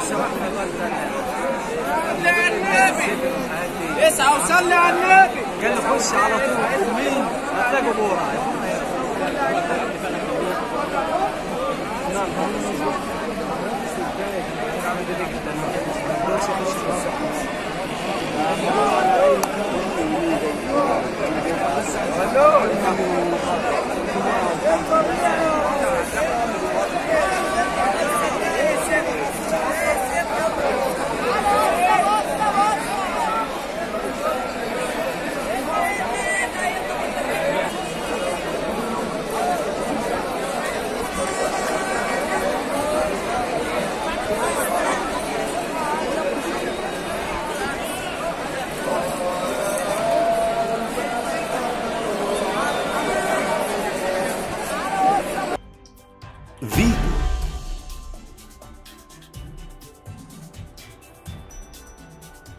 صلي على النبي اسعى وصلي على النبي قال لي خش على طول يمين هتلاقوا بورا خلوه